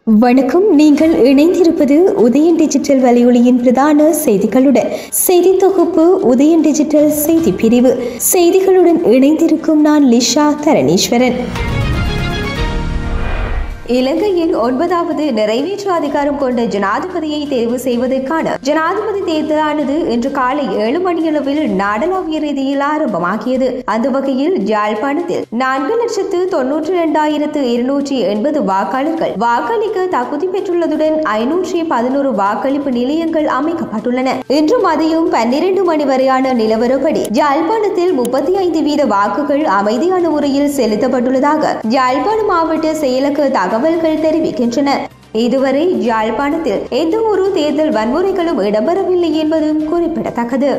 வணக்கம் நீங்கள் இணைந்திருப்பது உதயன் டிஜிட்டல் வலையொலியின் பிரதான செய்திகளுடன் செய்தி தொகுப்பு உதயன் டிஜிட்டல் செய்தி பிரிவு செய்திகளுடன் இணைந்திருக்கும் நான் லிஷா தரணீஸ்வரன் இலங்கையின் ஒன்பதாவது நிறைவேற்று அதிகாரம் கொண்ட ஜனாதிபதியை தேர்வு செய்வதற்கான ஜனாதிபதி தேர்தலானது இன்று காலை ஏழு மணியளவில் நாடளாவிய ரீதியில் ஆரம்பமாகியது அந்த வகையில் யாழ்ப்பாணத்தில் நான்கு லட்சத்து தொன்னூற்றி இரண்டாயிரத்து இருநூற்றி எண்பது வாக்காளர்கள் வாக்களிக்க தகுதி பெற்றுள்ளதுடன் ஐநூற்றி பதினோரு வாக்களிப்பு நிலையங்கள் அமைக்கப்பட்டுள்ளன இன்று மதியம் பன்னிரண்டு மணி வரையான நிலவரப்படி யாழ்ப்பாணத்தில் முப்பத்தி ஐந்து வீத வாக்குகள் அமைதியான முறையில் செலுத்தப்பட்டுள்ளதாக யாழ்ப்பாண மாவட்ட செயலக தகவல்கள் தெரிவிக்கின்றன இதுவரை யாழ்ப்பாணத்தில் எந்த ஒரு தேர்தல் வன்முறைகளும் இடம்பெறவில்லை என்பதும் குறிப்பிடத்தக்கது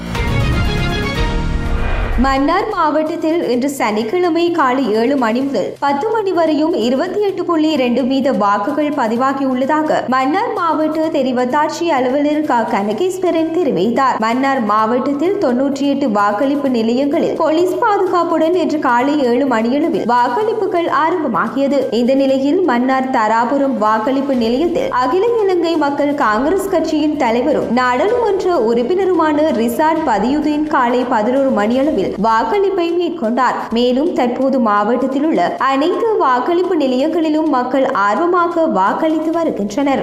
மன்னார் மாவட்டத்தில் இன்று சனிக்கிழமை காலை ஏழு மணி முதல் பத்து மணி வரையும் இருபத்தி எட்டு புள்ளி இரண்டு வீத வாக்குகள் பதிவாகியுள்ளதாக மன்னார் மாவட்ட தெரிவத்தாட்சி அலுவலர் க கனகேஸ்வரன் தெரிவித்தார் மன்னார் மாவட்டத்தில் தொன்னூற்றி எட்டு வாக்களிப்பு நிலையங்களில் போலீஸ் பாதுகாப்புடன் இன்று காலை ஏழு மணியளவில் வாக்களிப்புகள் ஆரம்பமாகியது இந்த நிலையில் மன்னார் தராபுரம் வாக்களிப்பு நிலையத்தில் அகில இலங்கை மக்கள் காங்கிரஸ் கட்சியின் தலைவரும் நாடாளுமன்ற உறுப்பினருமான ரிசாட் பதியுதீன் காலை பதினோரு மணியளவில் வாக்களிப்பை மேற்கொண்டார் மேலும் தற்போது மாவட்டத்தில் உள்ள அனைத்து வாக்களிப்பு நிலையங்களிலும் மக்கள் ஆர்வமாக வாக்களித்து வருகின்றனர்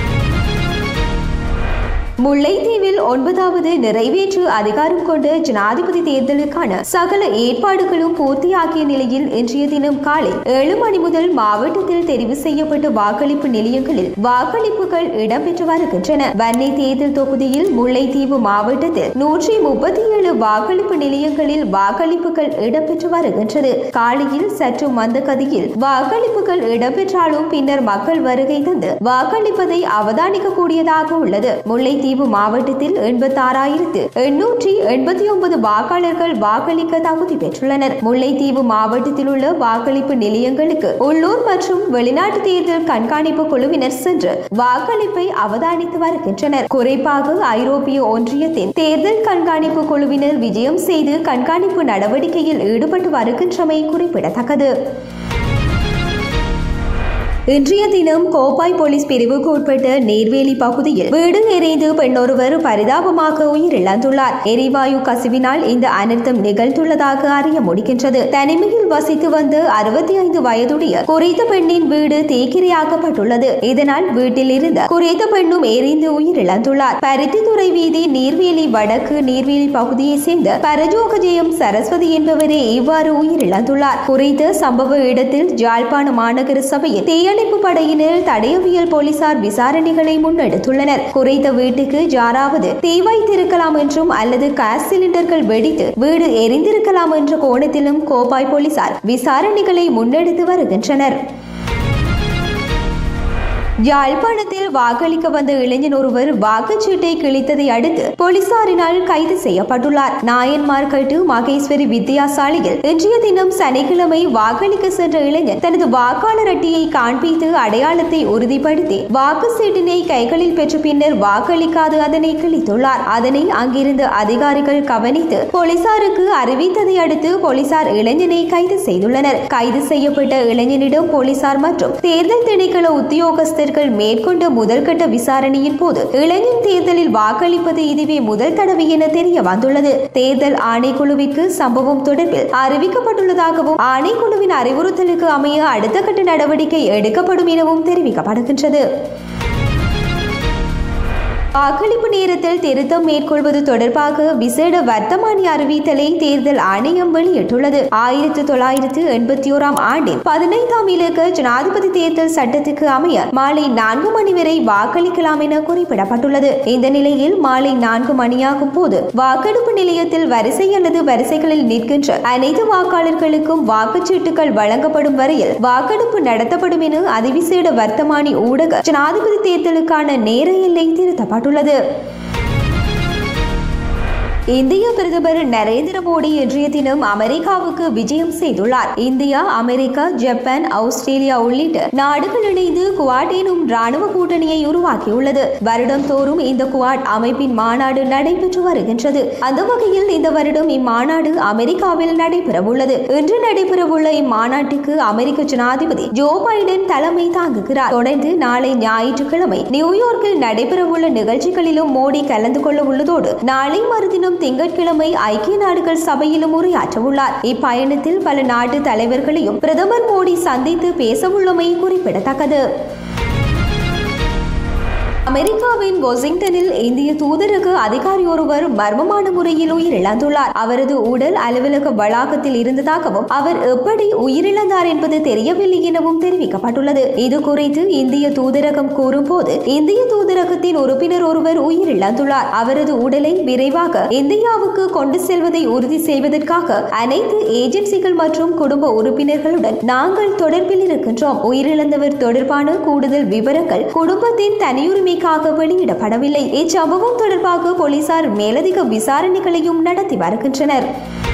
முல்லைத்தீவில் ஒன்பதாவது நிறைவேற்று அதிகாரம் கொண்ட ஜனாதிபதி தேர்தலுக்கான சகல ஏற்பாடுகளும் பூர்த்தியாகிய நிலையில் இன்றைய தினம் காலை ஏழு மணி முதல் மாவட்டத்தில் தெரிவு செய்யப்பட்ட வாக்களிப்பு நிலையங்களில் வாக்களிப்புகள் இடம்பெற்று வருகின்றன வன்னி தேர்தல் தொகுதியில் முல்லைத்தீவு மாவட்டத்தில் நூற்றி முப்பத்தி ஏழு வாக்களிப்பு நிலையங்களில் வாக்களிப்புகள் இடம்பெற்று வருகின்றது காலையில் சற்று மந்தகதியில் வாக்களிப்புகள் இடம்பெற்றாலும் பின்னர் மக்கள் வருகை தந்து வாக்களிப்பதை அவதானிக்க கூடியதாக உள்ளது முல்லைத்தீவு மாவட்டத்தில் எண்பத்தாறாயிரத்து எண்ணூற்றி எண்பத்தி ஒன்பது வாக்காளர்கள் வாக்களிக்க தகுதி பெற்றுள்ளனர் முல்லைத்தீவு மாவட்டத்தில் உள்ள வாக்களிப்பு நிலையங்களுக்கு உள்ளூர் மற்றும் வெளிநாட்டு தேர்தல் கண்காணிப்பு குழுவினர் சென்று வாக்களிப்பை அவதானித்து வருகின்றனர் குறிப்பாக ஐரோப்பிய ஒன்றியத்தின் தேர்தல் கண்காணிப்பு குழுவினர் விஜயம் செய்து கண்காணிப்பு நடவடிக்கையில் ஈடுபட்டு வருகின்றமை குறிப்பிடத்தக்கது இன்றைய தினம் கோப்பாய் போலீஸ் பிரிவுக்கு உட்பட்ட நேர்வேலி பகுதியில் வீடு எரிந்து பெண்ணொருவர் பரிதாபமாக உயிரிழந்துள்ளார் எரிவாயு கசிவினால் இந்த அனர்த்தம் நிகழ்ந்துள்ளதாக அறிய முடிகின்றது தனிமையில் வசித்து வந்த அறுபத்தி ஐந்து வயதுடைய குறித்த பெண்ணின் வீடு தீக்கிரையாக்கப்பட்டுள்ளது இதனால் வீட்டில் இருந்த குறித்த பெண்ணும் எரிந்து உயிரிழந்துள்ளார் பருத்தித்துறை வீதி நீர்வேலி வடக்கு நீர்வேலி பகுதியை சேர்ந்த பரஜோகஜெயம் சரஸ்வதி என்பவரே இவ்வாறு உயிரிழந்துள்ளார் குறித்த சம்பவ இடத்தில் ஜாழ்ப்பாண மாநகர சபையில் தீய தீயணைப்பு படையினர் தடயவியல் போலீசார் விசாரணைகளை முன்னெடுத்துள்ளனர் குறைத்த வீட்டுக்கு யாராவது தீ வைத்திருக்கலாம் என்றும் அல்லது கேஸ் சிலிண்டர்கள் வெடித்து வீடு எரிந்திருக்கலாம் என்ற கோணத்திலும் கோப்பாய் போலீசார் விசாரணைகளை முன்னெடுத்து வருகின்றனர் யாழ்ப்பாணத்தில் வாக்களிக்க வந்த இளைஞன் ஒருவர் வாக்குச்சீட்டை கிழித்ததை அடுத்து போலீசாரினால் கைது செய்யப்பட்டுள்ளார் நாயன்மார்கட்டு மகேஸ்வரி வித்தியாசாலையில் இன்றைய தினம் சனிக்கிழமை வாக்களிக்க சென்ற இளைஞன் தனது வாக்காளர் அட்டையை காண்பித்து அடையாளத்தை உறுதிப்படுத்தி வாக்கு சீட்டினை கைகளில் பெற்ற பின்னர் வாக்களிக்காது அதனை கிழித்துள்ளார் அதனை அங்கிருந்த அதிகாரிகள் கவனித்து போலீசாருக்கு அறிவித்ததை அடுத்து போலீசார் இளைஞனை கைது செய்துள்ளனர் கைது செய்யப்பட்ட இளைஞனிடம் போலீசார் மற்றும் தேர்தல் திணைக்கள உத்தியோகஸ்தர் அமைச்சர்கள் மேற்கொண்ட முதல்கட்ட விசாரணையின் போது இளைஞர் தேர்தலில் வாக்களிப்பது இதுவே முதல் தடவை என தெரிய வந்துள்ளது தேர்தல் ஆணைக்குழுவிற்கு சம்பவம் தொடர்பில் அறிவிக்கப்பட்டுள்ளதாகவும் ஆணைக்குழுவின் அறிவுறுத்தலுக்கு அமைய அடுத்த கட்ட நடவடிக்கை எடுக்கப்படும் எனவும் தெரிவிக்கப்படுகின்றது வாக்களிப்பு நேரத்தில் திருத்தம் மேற்கொள்வது தொடர்பாக விசேட வர்த்தமானி அறிவித்தலை தேர்தல் ஆணையம் வெளியிட்டுள்ளது ஆயிரத்தி தொள்ளாயிரத்து எண்பத்தி ஓராம் ஆண்டின் பதினைந்தாம் இலக்க ஜனாதிபதி தேர்தல் சட்டத்துக்கு அமைய மாலை நான்கு மணி வரை வாக்களிக்கலாம் என குறிப்பிடப்பட்டுள்ளது இந்த நிலையில் மாலை நான்கு மணியாகும் போது வாக்கெடுப்பு நிலையத்தில் வரிசை அல்லது வரிசைகளில் நிற்கின்ற அனைத்து வாக்காளர்களுக்கும் வாக்குச்சீட்டுகள் வழங்கப்படும் வரையில் வாக்கெடுப்பு நடத்தப்படும் என அதிவிசேட வர்த்தமானி ஊடக ஜனாதிபதி தேர்தலுக்கான நேர எல்லை திருத்தப்பட்டது இந்திய பிரதமர் நரேந்திர மோடி இன்றைய தினம் அமெரிக்காவுக்கு விஜயம் செய்துள்ளார் இந்தியா அமெரிக்கா ஜப்பான் ஆஸ்திரேலியா உள்ளிட்ட நாடுகள் இணைந்து குவாட் எனும் ராணுவ கூட்டணியை உருவாக்கியுள்ளது வருடம் தோறும் இந்த குவாட் அமைப்பின் மாநாடு நடைபெற்று வருகின்றது அந்த வகையில் இந்த வருடம் இம்மாநாடு அமெரிக்காவில் நடைபெறவுள்ளது இன்று நடைபெறவுள்ள இம்மாநாட்டுக்கு அமெரிக்க ஜனாதிபதி ஜோ பைடன் தலைமை தாங்குகிறார் தொடர்ந்து நாளை ஞாயிற்றுக்கிழமை நியூயார்க்கில் நடைபெறவுள்ள நிகழ்ச்சிகளிலும் மோடி கலந்து கொள்ள உள்ளதோடு நாளை மறுதினம் திங்கட்கிழமை ஐக்கிய நாடுகள் சபையிலும் உரையாற்ற உள்ளார் இப்பயணத்தில் பல நாட்டு தலைவர்களையும் பிரதமர் மோடி சந்தித்து பேசவுள்ளமை குறிப்பிடத்தக்கது அமெரிக்காவின் வாஷிங்டனில் இந்திய தூதரக அதிகாரி ஒருவர் மர்மமான முறையில் உயிரிழந்துள்ளார் அவரது உடல் அலுவலக வளாகத்தில் இருந்ததாகவும் அவர் எப்படி உயிரிழந்தார் என்பது தெரியவில்லை எனவும் தெரிவிக்கப்பட்டுள்ளது இது குறித்து இந்திய தூதரகம் கூறும்போது இந்திய தூதரகத்தின் உறுப்பினர் ஒருவர் உயிரிழந்துள்ளார் அவரது உடலை விரைவாக இந்தியாவுக்கு கொண்டு செல்வதை உறுதி செய்வதற்காக அனைத்து ஏஜென்சிகள் மற்றும் குடும்ப உறுப்பினர்களுடன் நாங்கள் தொடர்பில் இருக்கின்றோம் உயிரிழந்தவர் தொடர்பான கூடுதல் விவரங்கள் குடும்பத்தின் தனியுரிமை உரிமைக்காக வெளியிடப்படவில்லை இச்சம்பவம் தொடர்பாக போலீசார் மேலதிக விசாரணைகளையும் நடத்தி வருகின்றனர்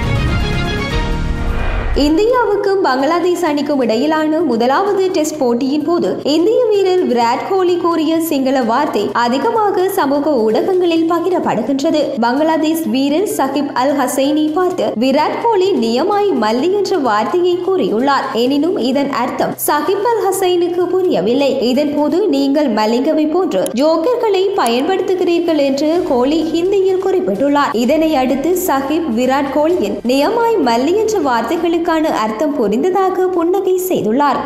இந்தியாவுக்கும் பங்களாதேஷ் அணிக்கும் இடையிலான முதலாவது டெஸ்ட் போட்டியின் போது இந்திய வீரர் விராட் கோலி கூறிய சிங்கள வார்த்தை அதிகமாக சமூக ஊடகங்களில் பகிரப்படுகின்றது பங்களாதேஷ் வீரர் சகிப் அல் ஹசைனி பார்த்து விராட் கோலி நியமாய் மல்லி என்ற வார்த்தையை கூறியுள்ளார் எனினும் இதன் அர்த்தம் சகிப் அல் ஹசைனுக்கு புரியவில்லை இதன் போது நீங்கள் மல்லிங்கவை போன்று ஜோக்கர்களை பயன்படுத்துகிறீர்கள் என்று கோலி ஹிந்தியில் குறிப்பிட்டுள்ளார் இதனை அடுத்து சகிப் விராட் கோலியின் நியமாய் மல்லி என்ற வார்த்தைகளுக்கு இதற்கான அர்த்தம் புரிந்ததாக புன்னகை செய்துள்ளார்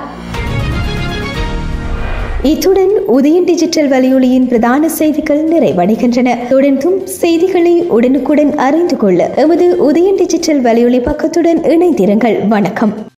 இத்துடன் உதயன் டிஜிட்டல் வலையொலியின் பிரதான செய்திகள் நிறைவடைகின்றன தொடர்ந்தும் செய்திகளை உடனுக்குடன் அறிந்து கொள்ள எமது உதயன் டிஜிட்டல் வலையொலி பக்கத்துடன் இணைந்திருங்கள் வணக்கம்